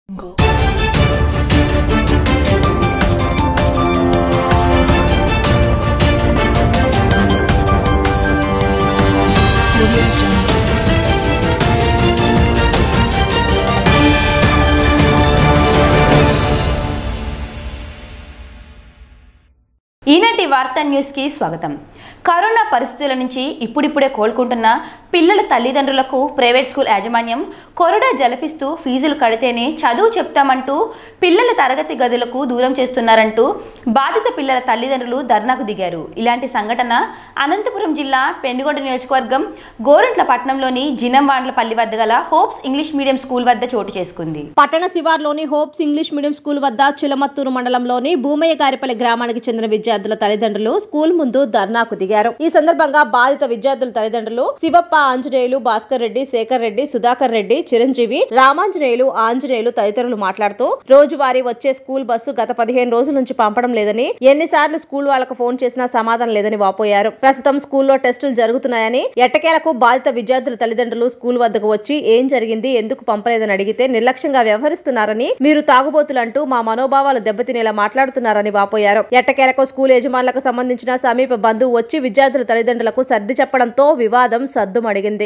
ఈనాటి వార్తా న్యూస్కి స్వాగతం కరోనా పరిస్థితుల నుంచి ఇప్పుడిప్పుడే కోలుకుంటున్న పిల్లల తల్లిదండ్రులకు ప్రైవేట్ స్కూల్ యాజమాన్యం కొరడా జలపిస్తూ ఫీజులు కడితేనే చదువు చెప్తామంటూ పిల్లల తరగతి గదులకు దూరం చేస్తున్నారంటూ బాధిత పిల్లల తల్లిదండ్రులు ధర్నాకు దిగారు ఇలాంటి సంఘటన అనంతపురం జిల్లా పెనుగొండ నియోజకవర్గం గోరంట్ల పట్టణంలోని జినంవాండ్లపల్లి వద్ద గల హోప్స్ ఇంగ్లీష్ మీడియం స్కూల్ వద్ద చోటు చేసుకుంది పట్టణ శివార్లోని హోప్స్ ఇంగ్లీష్ మీడియం స్కూల్ వద్ద చిలమత్తూరు మండలంలోని భూమయ్య గారిపల్లి గ్రామానికి చెందిన విద్యార్థుల తల్లిదండ్రులు స్కూల్ ముందు ధర్నాకు దిగారు ఈ సందర్భంగా బాధిత విద్యార్థుల తల్లిదండ్రులు శివప్ప ఆంజనేయులు భాస్కర్ రెడ్డి శేఖర్ రెడ్డి సుధాకర్ రెడ్డి చిరంజీవి రామాంజనేయులు ఆంజనేయులు తదితరులు మాట్లాడుతూ రోజువారీ వచ్చే స్కూల్ బస్సు గత పదిహేను రోజుల నుంచి పంపడం లేదని ఎన్నిసార్లు స్కూల్ వాళ్ళకు ఫోన్ చేసినా సమాధానం లేదని వాపోయారు ప్రస్తుతం స్కూల్లో టెస్టులు జరుగుతున్నాయని ఎట్టకేలకు బాధిత విద్యార్థుల తల్లిదండ్రులు స్కూల్ వద్దకు వచ్చి ఏం జరిగింది ఎందుకు పంపలేదని అడిగితే నిర్లక్ష్యంగా వ్యవహరిస్తున్నారని మీరు తాగుబోతులంటూ మా మనోభావాలు దెబ్బతినేలా మాట్లాడుతున్నారని వాపోయారు ఎట్టకేలకు స్కూల్ యజమానులకు సంబంధించిన సమీప బంధువు వచ్చి విద్యార్థుల తల్లిదండ్రులకు సర్ది చెప్పడంతో వివాదం సద్దుమడిగింది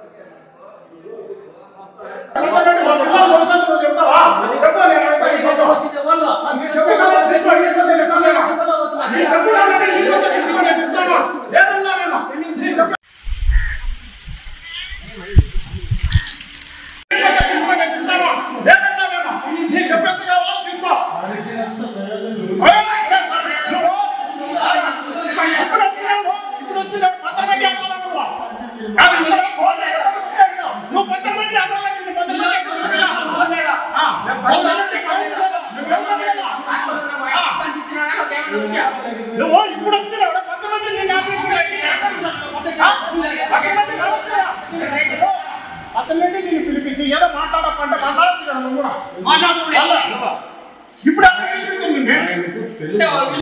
నువ్వు ఇప్పుడు వచ్చినావు పద్దెనిమిది నేను పద్దెనిమిది నేను పిలిపించి ఏదో మాట్లాడకంటే మాట్లాడచ్చు కదా నువ్వు కూడా అలా. ఇప్పుడు అక్కడ పిలిపించింది నిన్ను.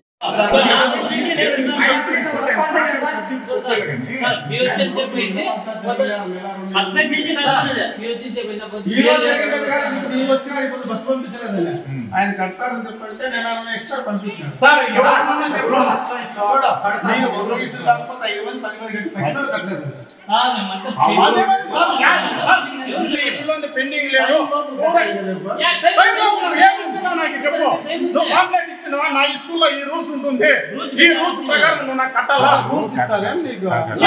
మీరు వచ్చి చెప్పింది పద్దెనిమిది నుంచి నడుస్తున్నది. మీరు వచ్చి చెప్పింది ఈ రోజు జరిగినది కానీ ఇప్పుడు ఈ వచ్చినా ఇప్పుడు బస్సు పంపించలేదండి ఆయన కడతారని చెప్పంటే నేను ఆయన ఎక్స్ట్రా పంపించాను సార్ ఎవరన్నా ఎవరన్నా చూడ మీరు ఒకరు ఇద్దరు కాకపోతే ఐదు మంది పది మంది కట్టి పైన కట్టలేదు సార్, మేమంతా అదే మరి సార్, సార్, ఎప్పుడు అంత పెండింగ్ లేదు యా, టైం టైం లో ఉన్నావు, ఏం ఇచ్చినావు నాకు చెప్పు నువ్వు పాంప్లెట్ ఇచ్చినావా నా ఈ స్కూల్లో ఈ రూల్స్ ఉంటుంది ఈ రూల్స్ ప్రకారం నువ్వు నాకు కట్టాలా రూల్స్ ఇస్తారా నీకు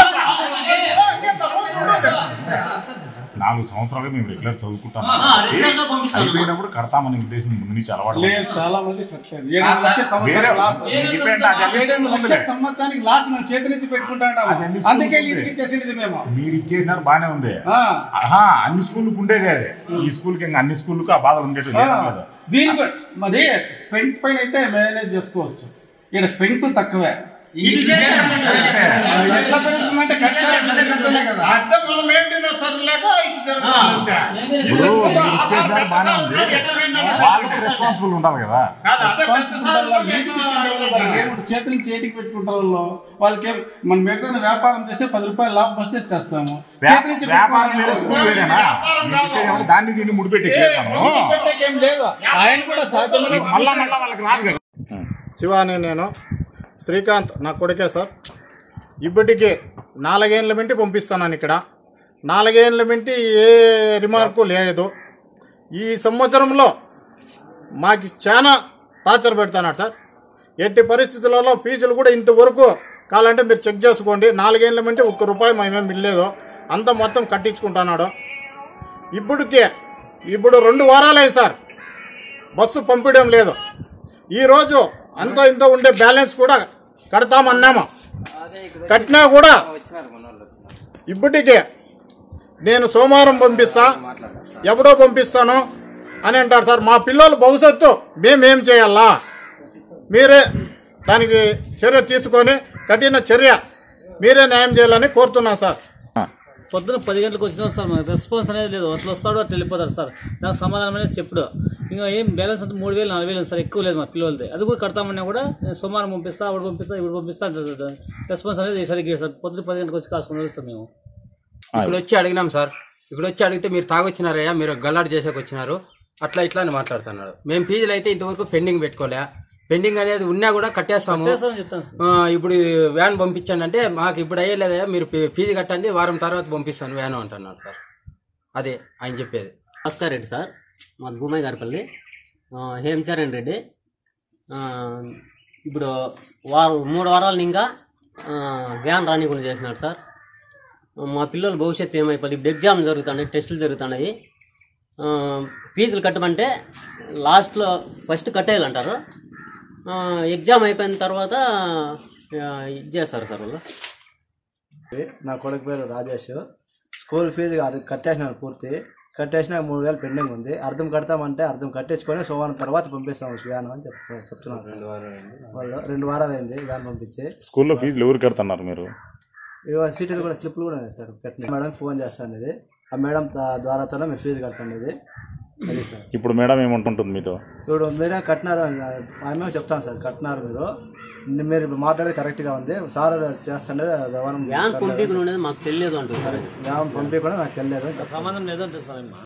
రూల్స్ ఉండదు నాలుగు సంవత్సరాలు మేము రెగ్యులర్ చదువుకుంటాం ఆ, regular గా పంపిస్తాను. అయిపోయినప్పుడు కడతామనే ఉద్దేశం ముందు నుంచి అలవాటు లేదు చాలా మంది కట్టలేదు ఏడెనిమిది లక్షల వేరే సంవత్సరాలు లాస్ ఇండిపెండెంట్ అది అన్ని ఏడెనిమిది స్కూల్ లక్షల ఉందిలే. సంవత్సరానికి లాస్ మేము చేతి నుంచి పెట్టుకుంటా అది అన్ని ఉంటాము స్కూల్ అందుకే ఉంది. లీజుకి ఇచ్చేసింది మేము మీరు ఇచ్చేసినారు బానే ఉంది ఆ, ఆహా అన్ని స్కూళ్ళకి ఉండేదే అదే ఈ స్కూల్కి ఇంకా అన్ని స్కూళ్ళకి ఆ బాధలు ఉండేట్టు ఆ, లేదు కదా దీనికి మరి స్ట్రెంగ్త్ పైన అయితే మేనేజ్ చేసుకోవచ్చు ఇక్కడ స్ట్రెంగ్త్ తక్కువే ఇది చేస్తాను సార్. ఎట్లా పెరుగుతుందంటే కట్టాలే కదా అర్థం మనం ఏంటినా సరిలేక ఇది జరుగుతుంది అంతే. ఇప్పుడు మీరు ఇచ్చేసినారు బానే ఉంది వాళ్ళకి రెస్పాన్సిబుల్ ఉండాలి కదా కాదు, అదే పెద్ద సార్ వాళ్ళకి ఏమిటి చేతుల నుంచి చేతికి పెట్టుకుంటారు వాళ్ళు వాళ్ళకి ఏం- మనం మిగతా వ్యాపారం చేస్తే పది రూపాయలు లాభం వస్తే చేస్తాము వ్యా- చేతి నుంచి వ్యాపారం పెట్టుకోవాలి. వేరే స్కూల్ వేరేనా మీరు ఇచ్చేది ఏమన్నా దాన్ని దీన్ని ముడిపెట్టి మనము ముందుకు పెట్టేకేం లేదు ఆయన కూడా సాధ్యమైన మళ్ళా మళ్ళా వాళ్ళకి రాదు కదా శివ అనే నేను శ్రీకాంత్ నా కొడుకే సార్ ఇప్పటికే నాలుగేళ్ళ మింటి పంపిస్తున్నాను ఇక్కడ నాలుగేళ్ళ మింటి ఏ రిమార్కు లేదు ఈ సంవత్సరంలో మాకు చాలా టార్చర్ పెడుతున్నాడు సార్ ఎట్టి పరిస్థితులలో ఫీజులు కూడా ఇంతవరకు కావాలంటే మీరు చెక్ చేసుకోండి నాలుగేళ్ళ మింటి ఒక్క రూపాయి మేమేం ఇల్లేదు అంతా మొత్తం కట్టించుకుంటున్నాడు ఇప్పటికే ఇప్పుడు రెండు వారాలే సార్ బస్సు పంపించడం లేదు ఈరోజు అంతో ఇంతో ఉండే బ్యాలెన్స్ కూడా కడతామన్నాము కట్టినా కూడా ఇప్పటికే నేను సోమవారం పంపిస్తా ఎప్పుడో పంపిస్తాను అని అంటారు సార్ మా పిల్లల భవిష్యత్తు మేమేం చేయాలా మీరే దానికి చర్య తీసుకొని కఠిన చర్య మీరే న్యాయం చేయాలని కోరుతున్నాను సార్ పొద్దున పది గంటలకు వచ్చినా సార్ మాకు రెస్పాన్స్ అనేది లేదు అట్లా వస్తాడు అట్లా వెళ్ళిపోతారు సార్ నాకు సమాధానం అనేది చెప్పుడు ఇంకా ఏం బ్యాలెన్స్ అంటే మూడు వేలు నాలుగు వేలు ఉంది సార్ ఎక్కువ లేదు మా పిల్లలది అది కూడా కడతామన్నా కూడా నేను సోమవారం పంపిస్తా అప్పుడు పంపిస్తా ఇప్పుడు పంపిస్తా అంటారు సార్ రెస్పాన్స్ అనేది సరిగ్గా సార్ పొద్దున పది గంటలకు వచ్చి కాసుకుని వస్తాం మేము ఇక్కడ వచ్చి అడిగినాం సార్ ఇక్కడ వచ్చి అడిగితే మీరు తాగొచ్చినారయ్యా మీరు గల్లాడు చేసేకి వచ్చినారు అట్లా ఇట్లా అని మాట్లాడుతున్నాడు మేము ఫీజులు అయితే ఇంతవరకు పెండింగ్ పెట్టుకోలే పెండింగ్ అనేది ఉన్నా కూడా కట్టేస్తాము చేస్తామని చెప్తాను సార్ ఆ, ఇప్పుడు వ్యాన్ పంపించండి అంటే మాకు ఇప్పుడు అయ్యలేదా మీరు ఫీ- ఫీజు కట్టండి వారం తర్వాత పంపిస్తాను వ్యాన్ అంటున్నాడు సార్ అదే ఆయన చెప్పేది భాస్కర్ రెడ్డి సార్ మాది భూమయ్య గారిపల్లి ఆ, హేమచరణ్ రెడ్డి ఆ, ఇప్పుడు వారం మూడు వారాలు ఇంకా ఆ, వ్యాన్ రానికుండా చేసినాడు సార్ మా పిల్లల భవిష్యత్తు ఏమైపోయింది ఇప్పుడు ఎగ్జామ్ జరుగుతున్నాయి టెస్టులు జరుగుతున్నాయి ఆ, ఫీజులు కట్టమంటే లాస్ట్లో ఫస్ట్ కట్టేయాలంటారు ఆ, ఎగ్జామ్ అయిపోయిన తర్వాత ఆ, ఇది చేస్తారు సార్ వాళ్ళు నా కొడుకు పేరు రాజేష్ స్కూల్ ఫీజు అది కట్టేసినాను పూర్తి కట్టేసినా మూడు వేలు పెండింగ్ ఉంది అర్థం కడతామంటే అర్థం కట్టించుకొని సోమవారం తర్వాత పంపిస్తాం వ్యాన్ అని చెప్తా చెప్తున్నాను సార్ వాళ్ళు రెండు వారాలు అయింది వ్యాన్ పంపించి స్కూల్లో ఫీజులు ఎవరు కడుతున్నారు మీరు ఇవాళ సీటీలు కూడా స్లిప్లు కూడా ఉన్నాయి సార్ కట్టిన మేడం ఫోన్ చేస్తాను ఇది ఆ మేడం తా- ద్వారాతోనే మేము ఫీజు కడతాను ఇది అది సార్ ఇప్పుడు మేడం ఏముంటుంటుంది మీతో ఇప్పుడు మీరే కట్టినారు అని ఆమె చెప్తాను సార్ కట్టినారు మీరు మీరు ఇప్పుడు మాట్లాడేది కరెక్ట్గా ఉంది సార్ చేస్తుండే వ్యవహారం వ్యాన్ పంపించడం అనేది మాకు తెలియదు అంటుంది సార్ వ్యాన్ పంపించకుండా నాకు తెలియదు అని చెప్తాను. సంబంధం లేదంటే సార్